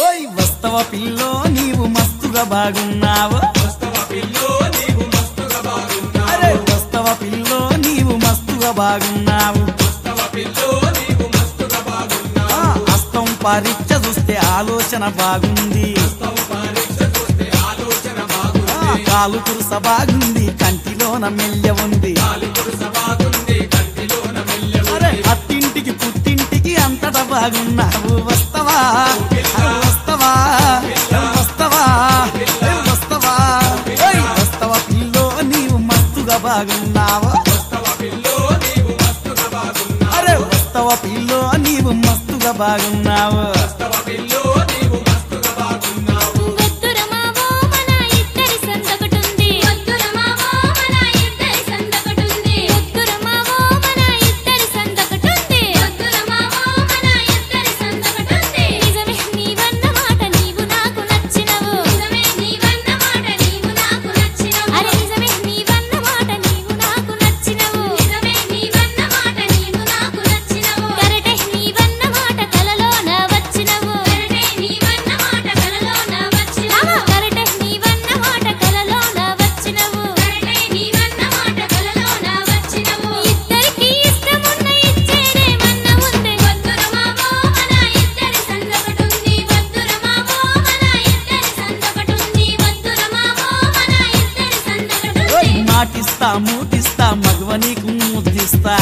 ఓయ్ వస్తవ పిల్లో నీవు మస్తుగా బాగున్నావు అరే వస్తవ పిల్లో నీవు మస్తుగా బాగున్నావు ఆ, హస్తం పరీక్ష చూస్తే ఆలోచన బాగుంది ఆ, కాలు కురుస బాగుంది కంటిలోన మెల్య ఉంది అరే అత్తింటికి పుట్టింటికి అంతటా బాగున్నావు వస్తవా అరే వస్తవా వస్తవా ఏ వస్తవా ఏయ్ వస్తవా పిల్లో నీవు మస్తుగా బాగున్నావు అరే వస్తవా పిల్లో నీవు మస్తుగా బాగున్నావు వద్దుర మావో మన ఇద్దరి సందకటుంది వద్దుర మావో మన ఇద్దరి సందకటుంది వద్దుర మావో మన ఇద్దరి సందకటుంది వద్దుర మావో మన ఇద్దరి సందకటుంది నిజమే నీవన్న మాట నీవు నాకు నచ్చినవు నిజమే నీవన్న మాట నీవు నాకు నచ్చినవు అరే నిజమే నీవన్న మాట నీవు నాకు నచ్చినవు నిజమే నీవన్న మాట నీవు నాకు నచ్చినవు కరటే నీవన్న మాట కలలోన వచ్చినవు కరటే నీవన్న మాట కలలోన వచ్చినవు కరటే నీవన్న మాట కలలోన వచ్చినవు కరటే నీవన్న మాట కలలోన వచ్చినవు ఇద్దరికి ఇష్టమున్న ఇచ్చేదేమన్న ఉంది వద్దుర మావో మన ఇద్దరి సందకటుంది వద్దుర మావో మన ఇద్దరి సందకటుంది వద్దుర మావో మన ఇద్దరి సందకటుంది ఓయ్ మాటిస్తా మూటిస్తా మగవ నీకు ముద్దిస్తా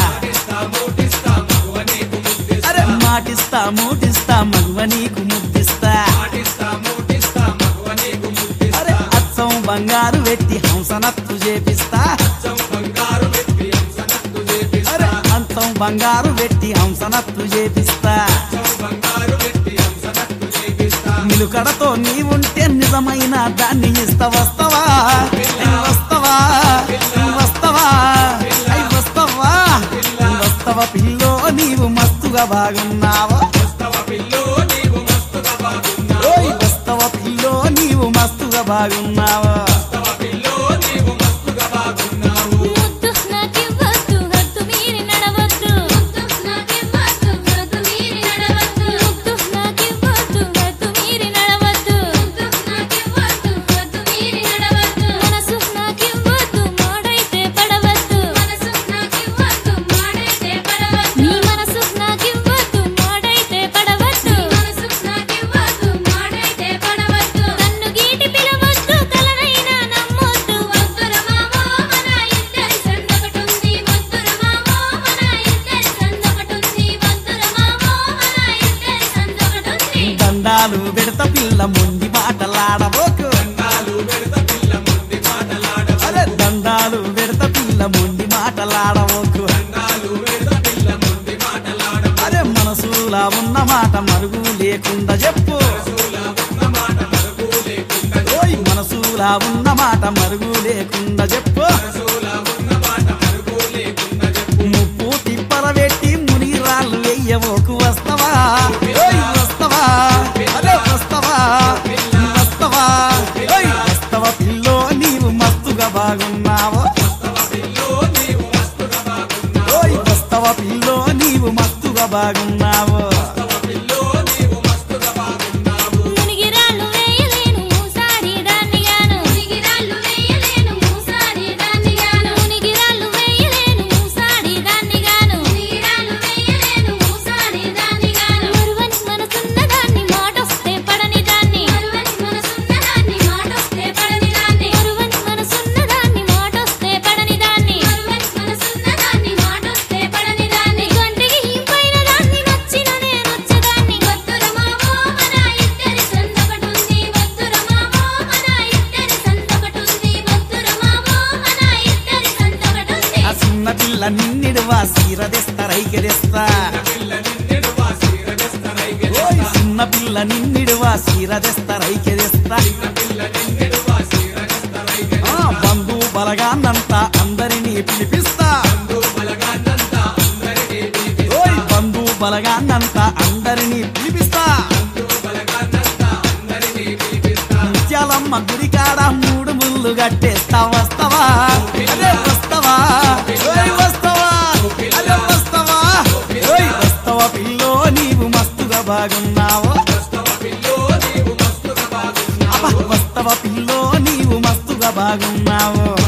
అరే మాటిస్తా మూటిస్తా మగవ నీకు ముద్దిస్తా అరే అచ్చం బంగారు వెట్టి హంసనత్తు చేపిస్తా అరే అంతం బంగారు వెట్టి హంసనత్తు చేపిస్తా నిలుకడతో నీవుంటే నిజమైన దాన్ని ఇస్తా వస్తవా ఐ వస్తవా వస్తవా ఐ వస్తవా వస్తవా పిల్లో నీవు మస్తుగా బాగున్నావా ఓయ్ వస్తవా పిల్లో నీవు మస్తుగా బాగున్నావా ముద్దు నాకివ్వద్దు హద్దు మీరి నడవద్దు ముద్దు నాకివ్వద్దు హద్దు మీరి నడవద్దు ముద్దు నాకివ్వద్దు హద్దు మీరి నడవద్దు ముద్దు నాకివ్వద్దు హద్దు మీరి నడవద్దు మనసు నాకివ్వద్దు మాడైతే పడవద్దు మనసు నాకివ్వద్దు మాడైతే పడవద్దు నీ మనసు నాకివ్వద్దు మాడైతే పడవద్దు మనసు నాకివ్వద్దు మాడైతే పడవద్దు కన్ను గీటి పిలవద్దు కలనైనా నమ్మొద్దు వద్దుర మావో మన ఇద్దరి సందకటుంది వద్దుర మావో మన ఇద్దరి సందకటుంది వద్దుర మావో మన ఇద్దరి సందకటుంది దండాలు పెడత పిల్ల మొండి మాటలాడబోకు అరే దండాలు పెడత పిల్ల మొండి మాటలాడబోకు అరే మనసులా ఉన్న మాట మరుగు లేకుండా చెప్పు ఓయ్ మనసులా ఉన్న మాట మరుగు లేకుండా చెప్పు ముప్పు తిప్పల పెట్టి మునిరాళ్ళు వెయ్యబోకు వస్తవా ఓయ్ వస్తవా అరే వస్తవా వస్తవా ఓయ్ వస్తవా పిల్లో నీవు మస్తుగా బాగున్నావా ఓయ్ వస్తవా పిల్లో నీవు మస్తుగా బాగున్నావు మునిగిరాళ్ళు వేయలేను మూసారి దాన్నిగాను మునిగిరాళ్ళు వేయలేను మూసారి దాన్నిగాను మునిగిరాళ్ళు వేయలేను మూసారి దాన్నిగాను మునిగిరాళ్ళు వేయలేను మూసారి దాన్నిగాను మరువని మనసున్న దాన్ని మాటొస్తే పడని దాన్ని మరువని మనసున్న దాన్ని మాటొస్తే పడని దాన్ని మరువని మనసున్న దాన్ని మాటొస్తే పడని దాన్ని మరువని మనసున్న దాన్ని మాటొస్తే పడని దాన్ని కంటికి ఇంపైన దాన్ని నచ్చిన నేనొచ్చదాన్ని వద్దుర మావో మన ఇద్దరి సందకటుంది వద్దుర మావో మన ఇద్దరి సందకటుంది వద్దుర మావో మన ఇద్దరి సందకటుంది ఆ చిన్న పిల్ల నిన్నిడువా సీర తెస్తా రైకెదెస్తా ఓయ్ చిన్న పిల్ల నిన్నిడువా సీర తెస్తా రైకెదెస్తా ఆ, బంధు బలగాన్నంతా అందరినీ పిలిపిస్తా ఓయ్ బంధు బలగాన్నంతా అందరినీ పిలిపిస్తా ముత్యాలమ్మ గుడి కాడ మూడు ముళ్ళు కట్టేస్తా వస్తవా అరే వస్తవా ఓయ్ వస్తవా అరే వస్తవా ఓయ్ వస్తవా పిల్లో నీవు మస్తుగా బాగున్నావా వస్తవ పిల్లో నీవు మస్తుగా బాగున్నావు